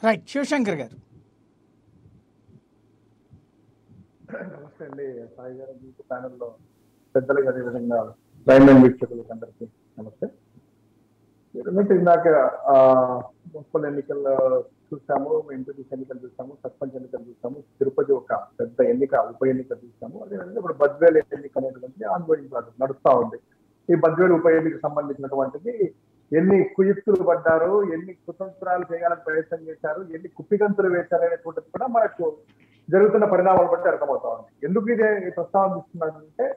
Right Shivshankar గారు నమస్తే అండి సాయి గారు మీకు ప్యానెల్లో పెద్దలకు అదేవిధంగా ప్రైమరీ వీక్షకులకు అందరికీ నమస్తే మీరు అన్నట్టు ఇందాక ఆ, మున్సిపల్ ఎన్నికల్లో చూసాము ఎంపీటీసీ ఎన్నికలు చూసాము సర్పంచ్ ఎన్నికలు చూసాము తిరుపతి ఒక పెద్ద ఎన్నిక ఉప ఎన్నిక చూసాము అదేవిధంగా ఇప్పుడు బద్వేలు ఎన్నిక అనేటువంటిది ఆన్గోయింగ్ ప్రాసెస్ నడుస్తా ఉంది ఈ బద్వేలు ఉప ఎన్నిక సంబంధించినటువంటిది ఎన్ని కుయుక్తులు పడ్డారు ఎన్ని కుతంత్రాలు చేయాలని ప్రయత్నం చేశారు ఎన్ని కుప్పిగంతులు వేశారు అనేటువంటిది కూడా మనకు జరుగుతున్న పరిణామాలు బట్టి అర్థమవుతా ఉంది ఎందుకు ఇదే ఈ ప్రస్తావన తీసుకున్నానంటే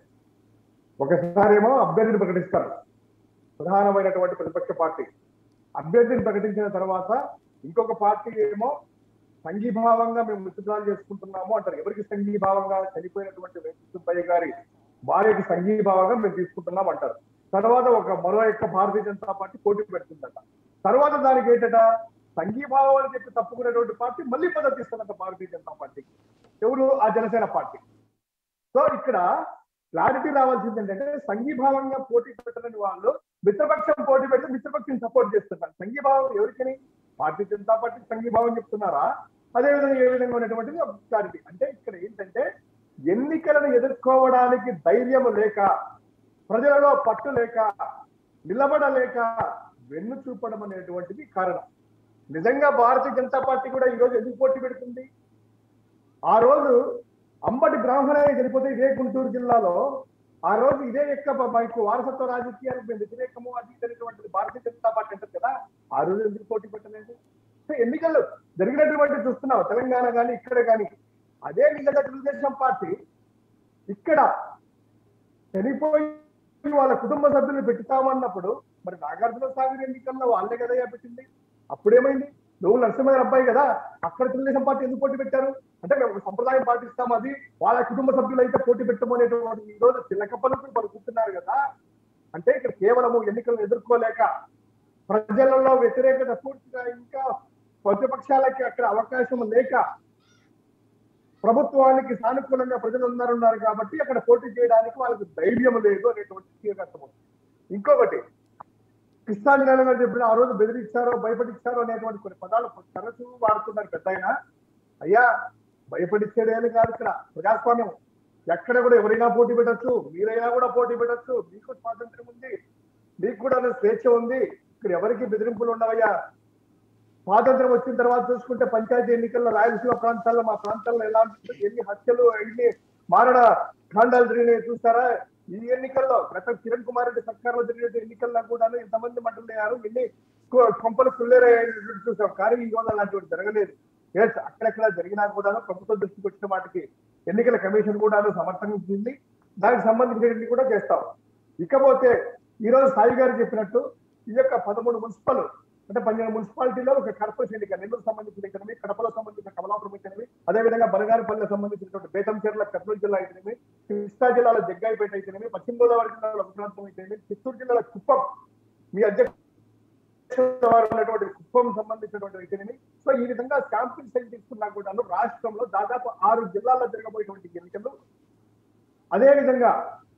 ఒకసారి ఏమో అభ్యర్థిని ప్రకటిస్తారు ప్రధానమైనటువంటి ప్రతిపక్ష పార్టీ అభ్యర్థిని ప్రకటించిన తర్వాత ఇంకొక పార్టీ ఏమో సంఘీభావంగా మేము విత్డ్రాల్ చేసుకుంటున్నాము అంటారు ఎవరికి సంఘీభావంగా చనిపోయినటువంటి వెంకటసుబ్బయ్య గారి భార్యకి సంఘీభావంగా మేము తీసుకుంటున్నాం అంటారు తర్వాత ఒక మరో యొక్క భారతీయ జనతా పార్టీ పోటీ పెడుతుందట తర్వాత దానికి ఏంటట సంఘీభావం అని చెప్పి తప్పుకునేటువంటి పార్టీ మళ్ళీ మద్దతు ఇస్తుందట భారతీయ జనతా పార్టీకి ఎవరు ఆ జనసేన పార్టీ సో ఇక్కడ క్లారిటీ రావాల్సింది ఏంటంటే సంఘీభావంగా పోటీ పెట్టలేని వాళ్ళు మిత్రపక్షం పోటీ పెడితే మిత్రపక్షం సపోర్ట్ చేస్తున్నారు సంఘీభావం ఎవరికని భారతీయ జనతా పార్టీ సంఘీభావం చెప్తున్నారా అదేవిధంగా ఏ విధంగా ఉన్నటువంటిది ఒక క్లారిటీ అంటే ఇక్కడ ఏంటంటే ఎన్నికలను ఎదుర్కోవడానికి ధైర్యం లేక ప్రజలలో పట్టు లేక నిలబడలేక వెన్ను చూపడం అనేటువంటిది కారణం నిజంగా భారతీయ జనతా పార్టీ కూడా ఈ రోజు ఎందుకు పోటీ పెడుతుంది ఆ రోజు అంబటి బ్రాహ్మణయ్య చనిపోతే ఇదే గుంటూరు జిల్లాలో ఆ రోజు ఇదే యొక్క మనకు వారసత్వ రాజకీయాలకు మేము వ్యతిరేకము అది ఇది అనేటువంటిది భారతీయ జనతా పార్టీ అంటారు కదా ఆ రోజు ఎందుకు పోటీ పెట్టలేదు సో ఎన్నికలు జరిగినటువంటి చూస్తున్నాం తెలంగాణ కానీ ఇక్కడ కానీ అదే నిజంగా తెలుగుదేశం పార్టీ ఇక్కడ చనిపోయి వాళ్ళ కుటుంబ సభ్యులు పెట్టుతామన్నప్పుడు మరి నాగార్జున సాగర్ ఎన్నికల్లో వాళ్ళే కదయ్యా పెట్టింది అప్పుడేమైంది నువ్వు నరసింహ అబ్బాయి కదా అక్కడ తెలుగుదేశం పార్టీ ఎందుకు పోటీ పెట్టారు అంటే మేము ఒక సంప్రదాయం పాటిస్తాం అది వాళ్ళ కుటుంబ సభ్యులు అయితే పోటీ పెట్టమనేటువంటి ఈ రోజు చిలక పలుకులు పలుకుతున్నారు కదా అంటే ఇక్కడ కేవలము ఎన్నికలను ఎదుర్కోలేక ప్రజలలో వ్యతిరేకత పూర్తిగా ఇంకా ప్రతిపక్షాలకి అక్కడ అవకాశం లేక ప్రభుత్వానికి సానుకూలంగా ప్రజలు ఉన్నారున్నారు కాబట్టి అక్కడ పోటీ చేయడానికి వాళ్ళకి ధైర్యం లేదు అనేటువంటి క్లియర్గా అర్థమవుతుంది ఇంకొకటి కృష్ణా జిల్లాలో గారు చెప్పిన ఆ రోజు బెదిరించారో భయపడిచ్చారో అనేటువంటి కొన్ని పదాలు తరచూ వాడుతున్నారు పెద్ద ఆయన అయ్యా భయపడిచ్చేదేమి కాదు ఇక్కడ ప్రజాస్వామ్యం ఎక్కడ కూడా ఎవరైనా పోటీ పెట్టచ్చు మీరైనా కూడా పోటీ పెట్టచ్చు మీకు స్వాతంత్రం ఉంది మీకు కూడా స్వేచ్ఛ ఉంది ఇక్కడ ఎవరికి బెదిరింపులు ఉండవయ్యా స్వాతంత్రం వచ్చిన తర్వాత చూసుకుంటే పంచాయతీ ఎన్నికల్లో రాయలసీమ ప్రాంతాల్లో మా ప్రాంతాల్లో ఎలా ఉంటుంది ఎన్ని హత్యలు ఎన్ని మారణ కాండాలు జరిగినాయి చూస్తారా ఈ ఎన్నికల్లో గత కిరణ్ కుమార్ రెడ్డి సర్కార్లో జరిగిన ఎన్నికల్లో కూడా ఎంతమంది మంటలయ్యారు ఎన్ని కు- కొంపలు కుళ్ళేరయ్యేటట్టు చూసాం కానీ ఈ రోజు అలాంటివి జరగలేదు ఎస్ అక్కడెక్కడ జరిగినా కూడా ప్రభుత్వం దృష్టికి వచ్చిన వాటికి ఎన్నికల కమిషన్ కూడా సమర్థించింది దానికి సంబంధించినవి కూడా చేస్తాం ఇకపోతే ఈ రోజు సాయి గారు చెప్పినట్టు ఈ యొక్క పదమూడు మున్సిపల్ అంటే పన్నెండు మున్సిపాలిటీలో ఒక కార్పొరేషన్ ఎన్నిక నెల్లూరు సంబంధించిన ఎన్నికనవి కడపలో సంబంధించిన కమలాపురం ఎన్నికనవి అదేవిధంగా బనగానపల్లికి సంబంధించినటువంటి బేతంచెర్ల కర్నూలు జిల్లా అయితేనేమి కృష్ణా జిల్లాలో జగ్గాయిపేట అయితేనేమి పశ్చిమ గోదావరి జిల్లాలో ఒక ప్రాంతం అయితేనేమి చిత్తూరు జిల్లాలో కుప్పం మీ అధ్యక్ష వారు ఉన్నటువంటి కుప్పం సంబంధించినటువంటి అయితేనేమి సో ఈ విధంగా శాంపిల్ సైజ్ తీసుకున్నా కూడా రాష్ట్రంలో దాదాపు ఆరు జిల్లాల్లో జరగబోయేటువంటి ఎన్నికలు అదే విధంగా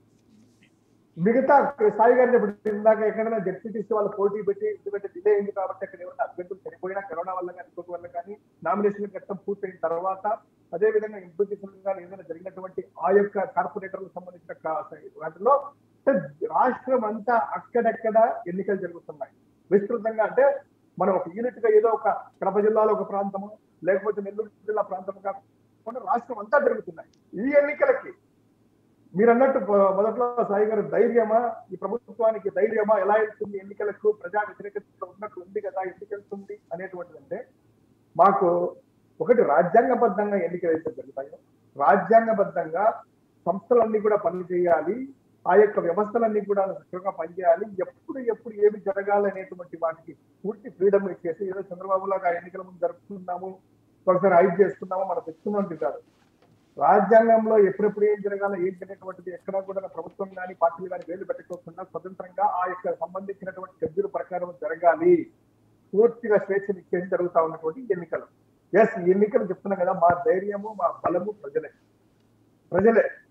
మిగతా సాయి గారిని ఇప్పుడు ఇందాక ఎక్కడైనా జడ్పీటీసీ వాళ్ళు పోటీ పెట్టి ఎందుకంటే డిలే అయింది కాబట్టి అక్కడ ఎవరైనా అభ్యర్థులు చనిపోయినా కరోనా వల్ల కానీ ఇంకొక వల్ల కానీ నామినేషన్ ఘట్టం పూర్తయిన తర్వాత అదే విధంగా ఎంపీటీసీలు కానీ ఏదైనా జరిగినటువంటి ఆ యొక్క కార్పొరేటర్లకు సంబంధించిన కా- వాటిలో అంటే రాష్ట్రం అంతా అక్కడక్కడ ఎన్నికలు జరుగుతున్నాయి విస్తృతంగా అంటే మనం ఒక యూనిట్ గా ఏదో ఒక కడప జిల్లాలో ఒక ప్రాంతము లేకపోతే నెల్లూరు జిల్లా ప్రాంతము కాకుండా రాష్ట్రం అంతా జరుగుతున్నాయి ఈ ఎన్నికలకి మీరు అన్నట్టు మొ- మొదట్లో సాయి గారు ధైర్యమా ఈ ప్రభుత్వానికి ధైర్యమా ఎలా వెళ్తుంది ఎన్నికలకు ప్రజా వ్యతిరేకత ఉన్నట్టు ఉంది కదా ఎందుకు వెళ్తుంది అనేటువంటిది అంటే మాకు ఒకటి రాజ్యాంగబద్ధంగా ఎన్నికలు అయితే జరుగుతాయో రాజ్యాంగబద్ధంగా సంస్థలన్నీ కూడా పని చేయాలి ఆ యొక్క వ్యవస్థలన్నీ కూడా చక్కగా పనిచేయాలి ఎప్పుడు ఎప్పుడు ఏమి జరగాలి అనేటువంటి వాటికి పూర్తి ఫ్రీడమ్ ఇచ్చేసి ఏదో చంద్రబాబు లాగా ఎన్నికల ముందు జరుపుతున్నాము ఒకసారి హైప్ చేస్తున్నాము మనం తెచ్చుకున్నాం కాదు రాజ్యాంగంలో ఎప్పుడెప్పుడు ఏం జరగాలో ఏం జరిగినటువంటిది ఎక్కడా కూడా ప్రభుత్వం కానీ పార్టీలు కానీ వేలు పెట్టకోకుండా స్వతంత్రంగా ఆ యొక్క సంబంధించినటువంటి షెడ్యూల్ ప్రకారం జరగాలి పూర్తిగా స్వేచ్ఛను ఇచ్చేసి జరుగుతా ఉన్నటువంటి ఎన్నికలు ఎస్ ఎన్నికలు చెప్తున్నా కదా మా ధైర్యము మా బలము ప్రజలే ప్రజలే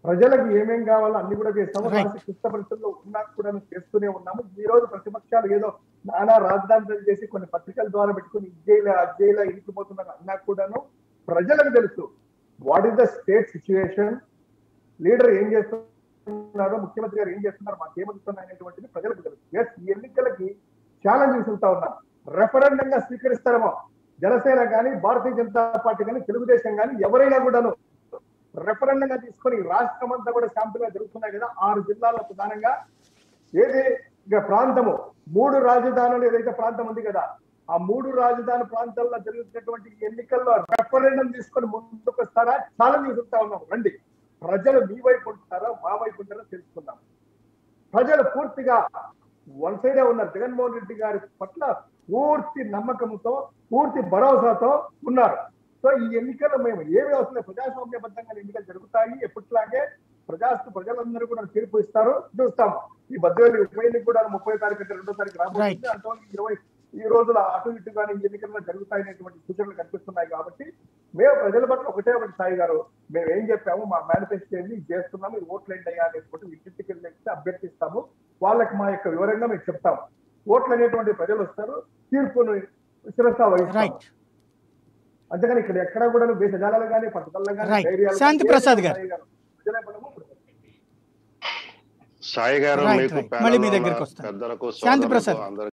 ప్రజలకు ఏమేం కావాలో అన్ని కూడా చేస్తాము Right. రాష్ట్ర క్లిష్ట పరిస్థితుల్లో ఉన్నా కూడా చేస్తూనే ఉన్నాము ఈ రోజు ప్రతిపక్షాలు ఏదో నానా రాజధానులు చేసి కొన్ని పత్రికల ద్వారా పెట్టుకుని ఇజ్జేలా అజ్జేలా ఇరికిపోతున్నారు అన్నా కూడాను ప్రజలకు తెలుసు what is the state situation leader ఏం చేస్తున్నారో ముఖ్యమంత్రి గారు ఏం చేస్తున్నారు మాకు ఏమవుతున్నాయి అనేటువంటిది ప్రజలకు తెలుసు ఎస్ ఈ ఎన్నికలకి ఛాలెంజ్ విసులుతా ఉన్నాం రెఫరెండం గా స్వీకరిస్తారేమో జనసేన కానీ భారతీయ జనతా పార్టీ కానీ తెలుగుదేశం కానీ ఎవరైనా కూడాను రెఫరెండం గా తీసుకొని రాష్ట్రం అంతా కూడా శాంపుల్ గా జరుగుతున్నాయి కదా ఆరు జిల్లాల్లో ప్రధానంగా ఏది ఇక ప్రాంతము మూడు రాజధానులు ఏదైతే ప్రాంతం ఉంది కదా ఆ మూడు రాజధాని ప్రాంతాల్లో జరుగుతున్నటువంటి ఎన్నికల్లో రెఫరెండం తీసుకొని ముందుకు వస్తారా చాలా చూస్తా ఉన్నాం రండి ప్రజలు మీ వైపు ఉంటారా మా వైపు ఉంటారో తెలుసుకుందాం ప్రజలు పూర్తిగా వన్ సైడే ఉన్నారు జగన్మోహన్ రెడ్డి గారి పట్ల పూర్తి నమ్మకంతో పూర్తి భరోసాతో ఉన్నారు సో ఈ ఎన్నికల్లో మేము ఏ వ్యవస్థలో ప్రజాస్వామ్యబద్ధంగా ఎన్నికలు జరుగుతాయి ఎప్పటిలాగే ప్రజాస్తు ప్రజలందరూ కూడా తీర్పు ఇస్తారు చూస్తాము ఈ బద్వేలు ఉప ఎన్నిక కూడా ముప్పై తారీఖు అంటే రెండో తారీఖు రాబోతుంది అంటే ఇరవై ఈ రోజుల అటు ఇటుగానే ఈ ఎన్నికల్లో జరుగుతాయనేటువంటి సూచనలు కనిపిస్తున్నాయి కాబట్టి మేము ప్రజల పట్ల ఒకటే ఒకటి సాయి గారు మేము ఏం చెప్పాము మా మేనిఫెస్టో ఏంది ఇది చేస్తున్నాము ఇది ఓట్లు ఏంటి అయ్యా అనేటువంటి ఇంటింటికి వెళ్ళి అభ్యర్థిస్తాము వాళ్ళకి మా యొక్క వివరంగా మేము చెప్తాము ఓట్లు అనేటువంటి ప్రజలు వస్తారు తీర్పును శిరస వహిస్తారు రైట్ అంతేగాని ఇక్కడ ఎక్కడ కూడా వేషజాలాలు కానీ పట్టుదల కానీ Right. ధైర్యాలు శాంతి కానీ ప్రసాద్ ఏమీ గారు. సాయి గారు. ప్రజలే బలము. సాయి గారు Right, మీకు right. మళ్ళీ మీ panel లో దగ్గరికి ఉన్న వస్తాను. పెద్దలకు శాంతి ప్రసాద్. సోదరులకు అందరికీ